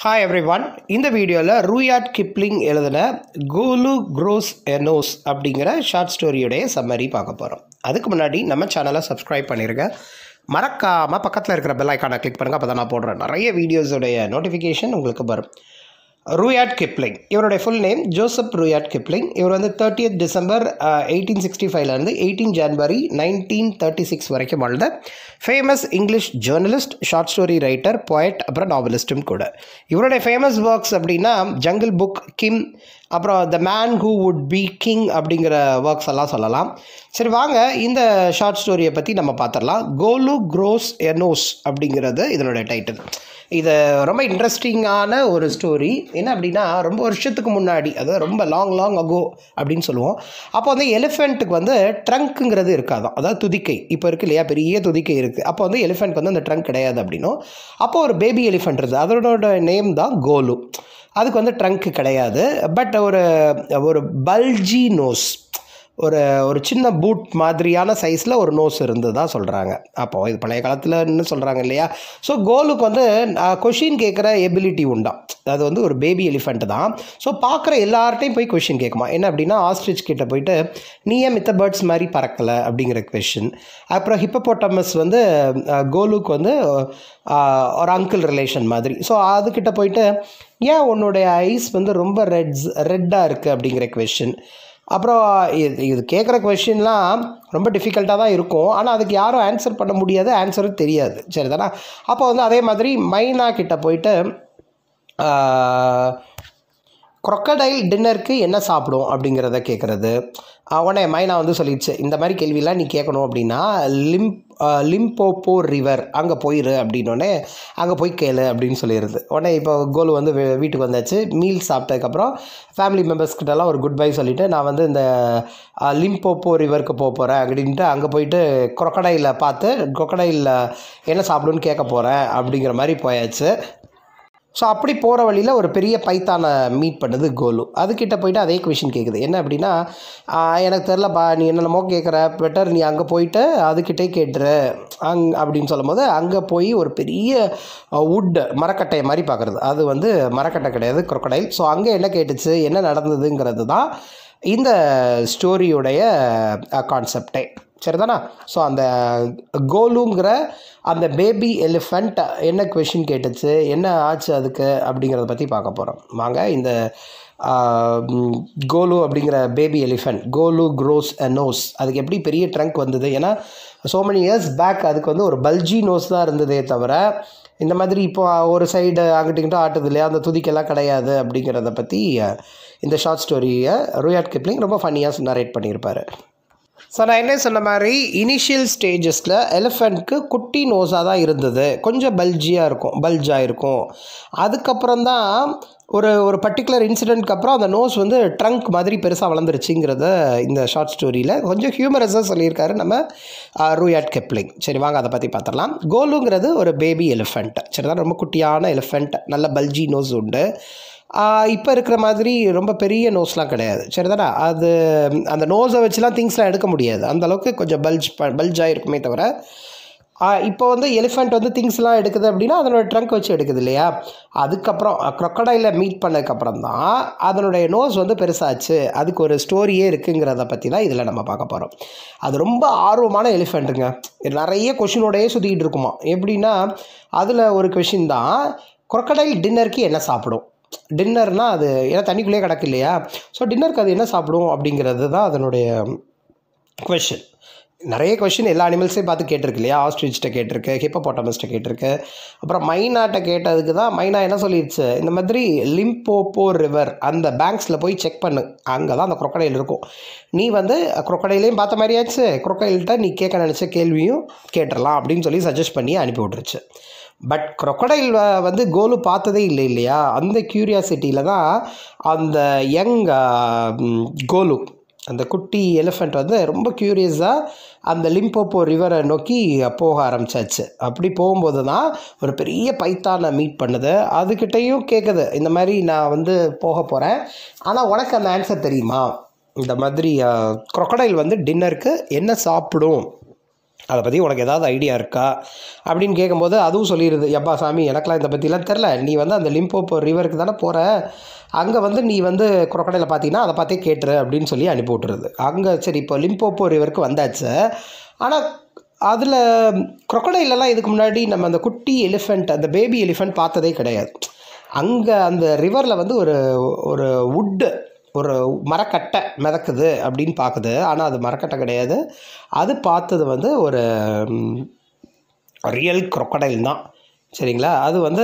hi every one இந்த வீடியோவில் ரூயாட் Kipling எழுதின கோலு க்ரோஸ் எனோஸ் அப்படிங்கிற ஷார்ட் ஸ்டோரியுடைய சம்மரி பார்க்க போகிறோம் அதுக்கு முன்னாடி நம்ம சேனலை சப்ஸ்கிரைப் பண்ணிருங்க மறக்காமல் பக்கத்தில் இருக்கிற பெல் ஐக்கானை கிளிக் பண்ணுங்கள் அப்போ தான் நான் போடுறேன் நிறைய வீடியோஸுடைய நோட்டிஃபிகேஷன் உங்களுக்கு வரும் ரூயாட் கிப்ளிங் இவருடைய full name Joseph Rudyard Kipling இவர் வந்து தேர்ட்டியத் டிசம்பர் எயிட்டீன் சிக்ஸ்டி ஃபைவ்லேருந்து eighteen January nineteen thirty six வரைக்கும் வாழ்ந்த famous English journalist short story writer poet அப்புறம் நாவலிஸ்ட்டும் கூட இவருடைய ஃபேமஸ் ஒர்க்ஸ் அப்படின்னா ஜங்கிள் புக் கிம் அப்புறம் the man who would be king அப்படிங்கிற ஒர்க்ஸ் எல்லாம் சொல்லலாம் சரி வாங்க இந்த ஷார்ட் ஸ்டோரியை பற்றி நம்ம பார்த்துடலாம் கோலு க்ரோஸ் எனோஸ் அப்படிங்கிறது இதனுடைய டைட்டில் இது ரொம்ப இன்ட்ரெஸ்டிங்கான ஒரு ஸ்டோரி என்ன அப்படின்னா ரொம்ப வருஷத்துக்கு முன்னாடி அதாவது ரொம்ப லாங் லாங் அகோ அப்படின்னு சொல்லுவோம் அப்போ வந்து எலிஃபெண்ட்டுக்கு வந்து ட்ரங்க்குங்கிறது இருக்காதான் அதாவது துதிக்கை இப்போ இருக்கு இல்லையா பெரிய துதிக்கை இருக்குது அப்போ வந்து எலிஃபெண்ட்க்கு வந்து அந்த ட்ரங்க் கிடையாது அப்படின்னும் அப்போ ஒரு பேபி எலிஃபெண்ட் இருக்குது அதோட நேம் தான் கோலு அதுக்கு வந்து ட்ரங்க் கிடையாது பட் ஒரு ஒரு பல்ஜி நோஸ் ஒரு ஒரு சின்ன பூட் மாதிரியான சைஸில் ஒரு நோஸ் இருந்ததா சொல்கிறாங்க அப்போது இது பழைய காலத்தில்னு சொல்கிறாங்க இல்லையா ஸோ கோலுக்கு வந்து கொஷின் கேட்குற எபிலிட்டி உண்டாம் அது வந்து ஒரு பேபி எலிஃபெண்ட் தான் ஸோ பார்க்குற எல்லார்ட்டையும் போய் கொஷின் கேட்குமா என்ன அப்படின்னா ஆஸ்ட்ரிச் கிட்ட போயிட்டு நீ ஏன் மித்த பேர்ட்ஸ் மாதிரி பறக்கலை அப்படிங்கிற கொஷின் அப்புறம் ஹிப்போபோட்டமஸ் வந்து கோலுக்கு வந்து ஒரு அங்கிள் ரிலேஷன் மாதிரி ஸோ அதுக்கிட்ட போயிட்டு ஏன் உன்னுடைய ஐஸ் வந்து ரொம்ப ரெட்ஸ் ரெட்டாக இருக்குது அப்படிங்கிற கொஷின் அப்புறம் இது இது கேட்குற கொஷின்லாம் ரொம்ப டிஃபிகல்ட்டாக தான் இருக்கும் ஆனால் அதுக்கு யாரும் ஆன்சர் பண்ண முடியாது ஆன்சரும் தெரியாது சரி தானே அப்போ வந்து அதே மாதிரி மைனா கிட்ட போயிட்டு க்ரொக்கடைல் டின்னருக்கு என்ன சாப்பிடும் அப்படிங்கிறத கேட்குறது உடனே மைனா வந்து சொல்லிடுச்சு இந்த மாதிரி கேள்வியெலாம் நீ கேட்கணும் அப்படின்னா லிம் லிம்போப்போ ரிவர் அங்கே போயிரு அப்படின்னோடனே அங்கே போய் கேளு அப்படின்னு சொல்லிடுது உடனே இப்போ கோலு வந்து வீட்டுக்கு வந்தாச்சு மீல் சாப்பிட்டதுக்கப்புறம் ஃபேமிலி மெம்பர்ஸ்கிட்டலாம் ஒரு குட் பை சொல்லிவிட்டு நான் வந்து இந்த லிம்போப்போ ரிவருக்கு போக போகிறேன் அப்படின்ட்டு அங்கே போயிட்டு குரொக்கடையில் பார்த்து குரொக்கடையில் என்ன சாப்பிடுன்னு கேட்க போகிறேன் அப்படிங்கிற மாதிரி போயாச்சு ஸோ அப்படி போகிற வழியில் ஒரு பெரிய பைத்தானை மீட் பண்ணுது கோலு அதுக்கிட்ட போயிட்டு அதே கொஷின் கேட்குது என்ன அப்படின்னா எனக்கு தெரிலப்பா நீ என்னென்னமோ கேட்குற பெட்டர் நீ அங்கே போயிட்டு அதுக்கிட்டே கேட்டுரு அங் அப்படின்னு சொல்லும் போது அங்கே போய் ஒரு பெரிய வுட் மரக்கட்டையை மாதிரி பார்க்குறது அது வந்து மரக்கட்டை கிடையாது குரொக்கடைல் ஸோ அங்கே என்ன கேட்டுச்சு என்ன நடந்ததுங்கிறது தான் இந்த ஸ்டோரியுடைய கான்செப்டே சரிதானா ஸோ அந்த கோலுங்கிற அந்த பேபி எலிஃபண்ட் என்ன கொஷின் கேட்டுச்சு என்ன ஆச்சு அதுக்கு அப்படிங்கிறத பற்றி பார்க்க போகிறோம் வாங்க இந்த கோலு அப்படிங்கிற baby elephant Golu grows a nose அதுக்கு எப்படி பெரிய ட்ரங்க் வந்தது ஏன்னா ஸோ மெனி இயர்ஸ் பேக் அதுக்கு வந்து ஒரு பல்ஜி நோஸ் தான் இருந்ததே தவிர இந்த மாதிரி இப்போ ஒரு சைடு அங்கிட்டிங்கிட்ட ஆட்டுது இல்லையா அந்த துதிக்கெல்லாம் கிடையாது அப்படிங்கிறத பற்றி இந்த ஷார்ட் ஸ்டோரியை ருயாட் கிப்ளிங் ரொம்ப ஃபன்னியாக நரேட் பண்ணியிருப்பார் ஸோ நான் என்ன சொன்ன மாதிரி இனிஷியல் ஸ்டேஜஸில் எலிஃபெண்ட்க்கு குட்டி நோஸாக தான் இருந்தது கொஞ்சம் பல்ஜியாக இருக்கும் பல்ஜாக இருக்கும் அதுக்கப்புறம் தான் ஒரு ஒரு பர்டிகுலர் இன்சிடென்ட்க்கு அப்புறம் அந்த நோஸ் வந்து ட்ரங்க் மாதிரி பெருசாக வளர்ந்துருச்சுங்கிறத இந்த ஷார்ட் ஸ்டோரியில் கொஞ்சம் ஹியூமரஸாக சொல்லியிருக்காரு நம்ம ரூயாட் கெப்ளிங் சரி வாங்க அதை பற்றி பார்த்துடலாம் கோலுங்கிறது ஒரு பேபி எலிஃபெண்ட் சரி தான் ரொம்ப குட்டியான எலிஃபெண்ட் நல்ல பல்ஜி நோஸ் உண்டு இப்போ இருக்கிற மாதிரி ரொம்ப பெரிய நோஸ்லாம் கிடையாது சரிதானே அது அந்த நோஸை வச்சுலாம் திங்ஸ்லாம் எடுக்க முடியாது அந்தளவுக்கு கொஞ்சம் பல்ஜ் பல்ஜாக இருக்குமே தவிர இப்போ வந்து எலிஃபெண்ட் வந்து திங்ஸ்லாம் எடுக்குது அப்படின்னா அதனோட ட்ரங்க் வச்சு எடுக்குது இல்லையா அதுக்கப்புறம் க்ரொக்கடையில் மீட் பண்ணதுக்கப்புறம் தான் அதனுடைய நோஸ் வந்து பெருசாச்சு அதுக்கு ஒரு ஸ்டோரியே இருக்குங்கிறத பற்றி தான் இதில் நம்ம பார்க்க போகிறோம் அது ரொம்ப ஆர்வமான எலிஃபெண்ட்டுங்க நிறைய கொஷினோடையே சுற்றிக்கிட்டு இருக்குமா எப்படின்னா அதில் ஒரு கொஷின் தான் க்ரொக்கடைல் டின்னருக்கு என்ன சாப்பிடும் டின்னர்னால் அது ஏன்னா தண்ணிக்குள்ளேயே கிடக்கு இல்லையா ஸோ டின்னருக்கு அது என்ன சாப்பிடும் அப்படிங்கிறது தான் அதனுடைய கொஷின் நிறைய கொஷின் எல்லா அனிமல்ஸையும் பார்த்து கேட்டிருக்கு இல்லையா ஆஸ்ட்ரிச்சிட்ட கேட்டிருக்கு ஹிப்போபாட்டமஸ்ட்டை கேட்டிருக்கு அப்புறம் மைனாட்ட கேட்டதுக்கு தான் மைனா என்ன சொல்லிடுச்சு இந்த மாதிரி லிம்போப்போ ரிவர் அந்த பேங்க்ஸில் போய் செக் பண்ணு அங்கே தான் அந்த குரொக்கடைல் இருக்கும் நீ வந்து குரொக்கடையிலையும் பார்த்த மாதிரியாச்சு குரொக்கடைல்கிட்ட நீ கேட்க நினச்ச கேள்வியும் கேட்டுடலாம் அப்படின்னு சொல்லி சஜஸ்ட் பண்ணி அனுப்பி விட்ருச்சு பட் க்ரொக்கடைல் வந்து கோலு பார்த்ததே இல்லை இல்லையா அந்த க்யூரியாசிட்டியில் தான் அந்த யங் கோலு அந்த குட்டி எலிஃபெண்ட் வந்து ரொம்ப க்யூரியஸாக அந்த லிம்போப்போ ரிவரை நோக்கி போக ஆரம்பிச்சாச்சு அப்படி போகும்போது தான் ஒரு பெரிய பைத்தானை மீட் பண்ணுது அதுக்கிட்டையும் கேட்குது இந்த மாதிரி நான் வந்து போக போகிறேன் ஆனால் உனக்கு அந்த ஆன்சர் தெரியுமா இந்த மாதிரி க்ரொக்கடைல் வந்து டின்னருக்கு என்ன சாப்பிடும் அதை பற்றி உனக்கு ஏதாவது ஐடியா இருக்கா அப்படின்னு கேட்கும்போது அதுவும் சொல்லிடுது எப்பா சாமி எனக்கெலாம் இதை பற்றிலாம் தெரில நீ வந்து அந்த லிம்போப்போ ரிவருக்கு தானே போகிற அங்கே வந்து நீ வந்து குரக்கடையில் பார்த்தீங்கன்னா அதை பார்த்தே கேட்டுரு அப்படின்னு சொல்லி அனுப்பி விட்டுருது அங்கே சரி இப்போ லிம்போப்போ ரிவருக்கு வந்தாச்சு ஆனால் அதில் குரொக்கடைலலாம் இதுக்கு முன்னாடி நம்ம அந்த குட்டி எலிஃபெண்ட் அந்த பேபி எலிஃபெண்ட் பார்த்ததே கிடையாது அங்கே அந்த ரிவரில் வந்து ஒரு ஒரு வுட்டு ஒரு மரக்கட்டை மிதக்குது அப்படின்னு பார்க்குது ஆனால் அது மரக்கட்டை கிடையாது அது பார்த்தது வந்து ஒரு ரியல் crocodile தான் சரிங்களா அது வந்து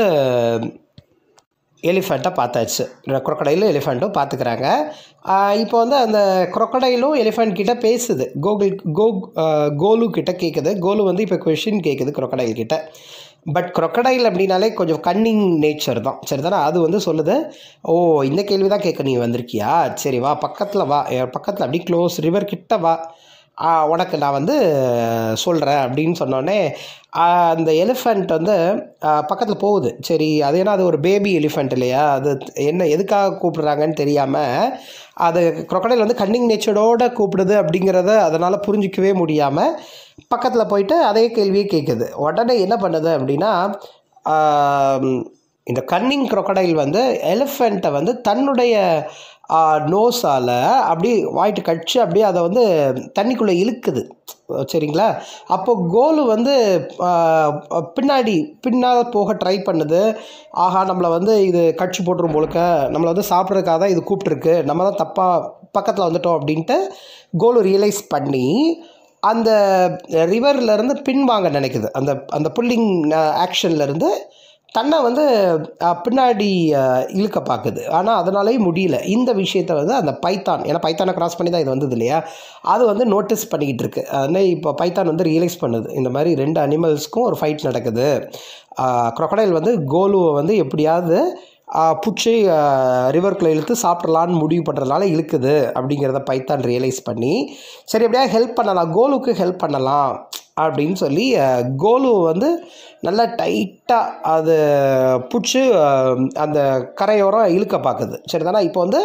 எலிஃபெண்ட்டை பார்த்தாச்சு குரொக்கடைலும் எலிஃபெண்ட்டும் பார்த்துக்கிறாங்க இப்போ வந்து அந்த குரொக்கடைலும் எலிஃபெண்ட் கிட்ட பேசுது கோகுல் கோ ஆஹ் கோலு கிட்ட கேட்குது கோலு வந்து இப்போ கொஷின் கேட்குது குரொக்கடைல் கிட்ட பட் crocodile அப்படின்னாலே கொஞ்சம் கன்னிங் நேச்சர் தான் சரி தானே அது வந்து சொல்லுது ஓ இந்த கேள்வி தான் கேட்க நீ வந்திருக்கியா சரி வா பக்கத்தில் வா பக்கத்தில் அப்படி க்ளோஸ் ரிவர் கிட்ட வா ஆ, உனக்கு நான் வந்து சொல்கிறேன் அப்படின்னு சொன்னோடனே அந்த எலிஃபண்ட் வந்து பக்கத்தில் போகுது சரி அது ஏன்னா அது ஒரு பேபி எலிஃபண்ட் இல்லையா அது என்ன எதுக்காக கூப்பிடுறாங்கன்னு தெரியாமல் அது crocodile வந்து கன்னிங் நேச்சரோட கூப்பிடுது அப்படிங்கிறத அதனால் புரிஞ்சிக்கவே முடியாமல் பக்கத்தில் போயிட்டு அதே கேள்வியே கேட்குது உடனே என்ன பண்ணுது அப்படின்னா ஆம், இந்த கன்னிங் crocodile வந்து எலிஃபெண்ட்டை வந்து தன்னுடைய நோஸால் அப்படி வாயிட்டு கடிச்சு அப்படியே அதை வந்து தண்ணிக்குள்ளே இழுக்குது சரிங்களா அப்போ கோலு வந்து ஆ, பின்னாடி பின்னால் போக ட்ரை பண்ணுது ஆஹா நம்மளை வந்து இது கடிச்சு போட்டுரும் போலுக்க நம்மளை வந்து சாப்பிட்றதுக்காக தான் இது கூப்பிட்ருக்கு நம்ம தான் தப்பாக பக்கத்தில் வந்துட்டோம் அப்படின்ட்டு கோலு ரியலைஸ் பண்ணி அந்த ரிவர்லேருந்து பின்வாங்க நினைக்குது அந்த அந்த புல்லிங் ஆக்ஷன்லேருந்து தன்னை வந்து அஹ், பின்னாடி அஹ், இழுக்க பார்க்குது ஆனால் அதனாலேயும் முடியல இந்த விஷயத்தை வந்து அந்த பைத்தான் ஏன்னா பைத்தானை கிராஸ் பண்ணி தான் இது வந்தது இல்லையா அது வந்து நோட்டீஸ் பண்ணிக்கிட்டு இருக்கு அதனால் இப்போ பைத்தான் வந்து ரியலைஸ் பண்ணுது இந்த மாதிரி ரெண்டு அனிமல்ஸ்க்கும் ஒரு ஃபைட் நடக்குது crocodile வந்து கோலுவை வந்து எப்படியாவது ஆஹ், பிடிச்சி ரிவர்க்குள்ளே இழுத்து சாப்பிட்றலான்னு முடிவு பண்ணுறதுனால இழுக்குது அப்படிங்கிறத பைத்தான் ரியலைஸ் பண்ணி சரி எப்படியா ஹெல்ப் பண்ணலாம் கோலுக்கு ஹெல்ப் பண்ணலாம் அப்படின்னு சொல்லி அஹ், கோலு வந்து நல்லா டைட்டாக அது பிடிச்சி அந்த கரையோரம் இழுக்க பார்க்குது சரிதானா இப்போ வந்து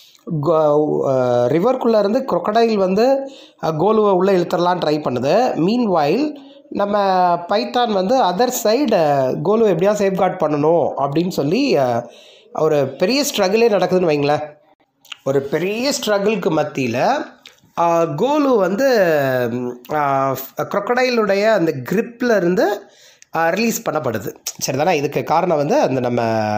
ரிவர்க்குள்ளே இருந்து crocodile வந்து அஹ், கோலுவை உள்ளே இழுத்துடலான்னு ட்ரை பண்ணுது மீன் வாயில் நம்ம பைத்தான் வந்து அதர் சைடு கோலு எப்படியா சேஃப்கார்ட் பண்ணணும் அப்படின்னு சொல்லி அஹ், ஒரு பெரிய ஸ்ட்ரகிளே நடக்குதுன்னு வைங்களேன் ஒரு பெரிய ஸ்ட்ரகிளுக்கு மத்தியில் கோலு வந்து crocodileுடைய அந்த gripல இருந்து ரிலீஸ் பண்ணப்படுது சரிதானே இதுக்கு காரணம் வந்து அந்த நம்ம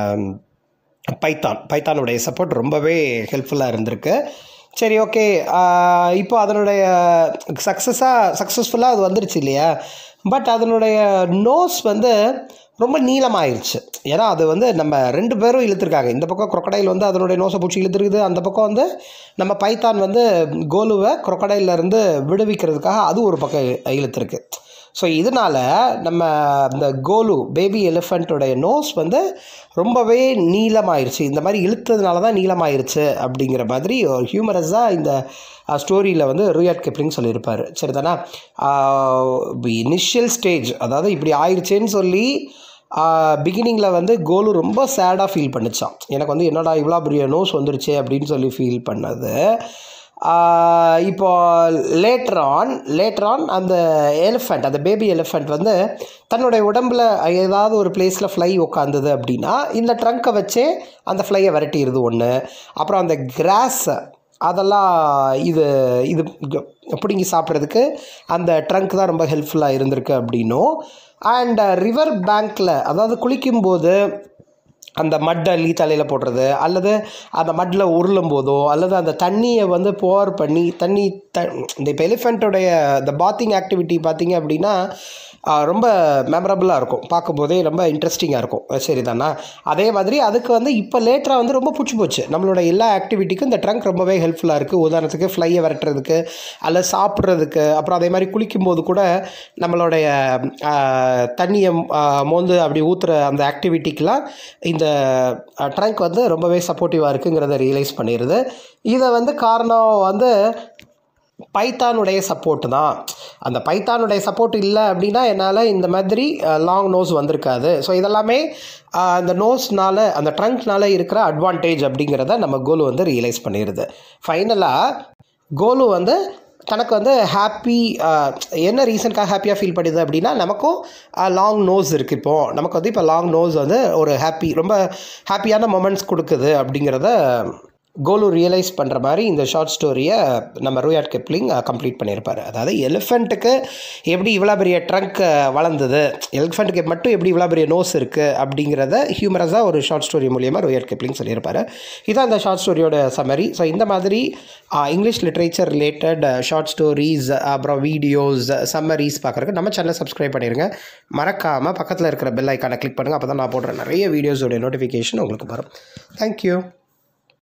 பைத்தான் பைத்தானுடைய சப்போர்ட் ரொம்பவே ஹெல்ப்ஃபுல்லாக இருந்திருக்கு சரி ஓகே இப்போ அதனுடைய சக்ஸஸாக சக்ஸஸ்ஃபுல்லாக அது வந்துருச்சு இல்லையா பட் அதனுடைய நோஸ் வந்து ரொம்ப நீளமாயிருச்சு ஏன்னா அது வந்து நம்ம ரெண்டு பேரும் இழுத்துருக்காங்க இந்த பக்கம் crocodile வந்து அதனுடைய நோஸை பிடிச்சி இழுத்துருக்குது அந்த பக்கம் வந்து நம்ம பைத்தான் வந்து கோலுவை crocodile ல இருந்து விடுவிக்கிறதுக்காக அது ஒரு பக்கம் இழு- இழுத்துருக்கு ஸோ இதனால் நம்ம இந்த கோலு பேபி எலிஃபண்ட்டோடைய நோஸ் வந்து ரொம்பவே நீளமாயிருச்சு இந்த மாதிரி இழுத்ததுனால தான் நீளமாயிருச்சு அப்படிங்கிற மாதிரி ஒரு ஹியூமரஸாக இந்த ஸ்டோரியில் வந்து ரூயாட் கெப்ரிங் சொல்லியிருப்பார் சரிதானா இனிஷியல் ஸ்டேஜ் அதாவது இப்படி ஆயிடுச்சேன்னு சொல்லி பிகினிங்கில் வந்து கோலு ரொம்ப சேடாக ஃபீல் பண்ணுச்சான் எனக்கு வந்து என்னடா இவ்வளோ பெரிய நோஸ் வந்துருச்சே அப்படின்னு சொல்லி ஃபீல் பண்ணது ஆஹ் இப்போ லேட்டர் ஆன் லேட்டர் ஆன் அந்த எலிஃபண்ட் அந்த பேபி எலிஃபண்ட் வந்து தன்னுடைய உடம்புல ஏதாவது ஒரு பிளேஸில் ஃப்ளை உட்காந்துது அப்படின்னா இந்த ட்ரங்க்கை வச்சே அந்த ஃப்ளையை விரட்டிடுது ஒன்று அப்புறம் அந்த கிராஸை அதெல்லாம் இது இது க- பிடுங்கி சாப்பிட்றதுக்கு அந்த ட்ரங்க் தான் ரொம்ப ஹெல்ப்ஃபுல்லாக இருந்திருக்கு அப்படின்னும் அண்ட் ரிவர் பேங்க்கில் அதாவது குளிக்கும்போது அந்த மட்டை அள்ளி தலையில் போடுறது அல்லது அந்த மட்டில் உருளும் போதோ அல்லது அந்த தண்ணியை வந்து போர் பண்ணி தண்ணி த இந்த இப்போ எலிஃபெண்ட்டோடைய இந்த பாத்திங் ஆக்டிவிட்டி பார்த்தீங்க அப்படின்னா ஆ, ரொம்ப மெமரபுளாக இருக்கும் பார்க்கும்போதே ரொம்ப இன்ட்ரெஸ்டிங்காக இருக்கும் சரி தானா அதே மாதிரி அதுக்கு வந்து இப்போ லேட்டராக வந்து ரொம்ப பிடிச்சி போச்சு நம்மளோட எல்லா ஆக்டிவிட்டிக்கும் இந்த ட்ரங்க் ரொம்பவே ஹெல்ப்ஃபுல்லாக இருக்குது உதாரணத்துக்கு ஃப்ளையை விரட்டுறதுக்கு அல்லது சாப்பிட்றதுக்கு அப்புறம் அதே மாதிரி குளிக்கும்போது கூட நம்மளுடைய ஆ, தண்ணியை ஆ, மோந்து அப்படி ஊற்றுற அந்த ஆக்டிவிட்டிக்கெலாம் இந்த ட்ரங்க் வந்து ரொம்பவே சப்போர்ட்டிவாக இருக்குங்கிறத ரியலைஸ் பண்ணிடுது இதை வந்து காரணம் வந்து பைத்தானுடைய சப்போர்ட் தான் அந்த பைத்தானுடைய சப்போர்ட் இல்லை அப்படின்னா என்னால் இந்த மாதிரி லாங் நோஸ் வந்திருக்காது ஸோ இதெல்லாமே அஹ், அந்த நோஸ்னால அந்த ட்ரங்க்னால இருக்கிற அட்வான்டேஜ் அப்படிங்கிறத நம்ம கோலு வந்து ரியலைஸ் பண்ணிடுது ஃபைனலாக கோலு வந்து தனக்கு வந்து ஹாப்பி என்ன ரீசனுக்காக ஹாப்பியாக ஃபீல் பண்ணுது அப்படின்னா நமக்கும் லாங் நோஸ் இருக்குது இப்போது நமக்கு வந்து இப்போ லாங் நோஸ் வந்து ஒரு ஹாப்பி ரொம்ப ஹாப்பியான மொமெண்ட்ஸ் கொடுக்குது அப்படிங்கிறத கோலு ரியலைஸ் பண்ணுற மாதிரி இந்த ஷார்ட் ஸ்டோரியை நம்ம ரூயாட் கெப்லிங் கம்ப்ளீட் பண்ணியிருப்பார் அதாவது எலிஃபெண்ட்டுக்கு எப்படி இவ்வளோ பெரிய ட்ரங்க் வளர்ந்தது எலிஃபெண்ட்டுக்கு மட்டும் எப்படி இவ்வளோ பெரிய நோஸ் இருக்குது அப்படிங்கிறத ஹியூமரஸாக ஒரு ஷார்ட் ஸ்டோரி மூலியமாக ரூயாட் கெப்லிங் சொல்லியிருப்பார் இதான் அந்த ஷார்ட் ஸ்டோரியோட சம்மரி ஸோ இந்த மாதிரி English literature related short stories அப்புறம் வீடியோஸ் சம்மரிஸ் பார்க்குறதுக்கு நம்ம சேனலை சப்ஸ்கிரைப் பண்ணிடுங்க மறக்காமல் பக்கத்தில் இருக்கிற பெல் ஐக்கானை கிளிக் பண்ணுங்கள் அப்போ தான் நான் போடுற நிறைய வீடியோஸோடைய நோட்டிஃபிகேஷன் உங்களுக்கு வரும் தேங்க்யூ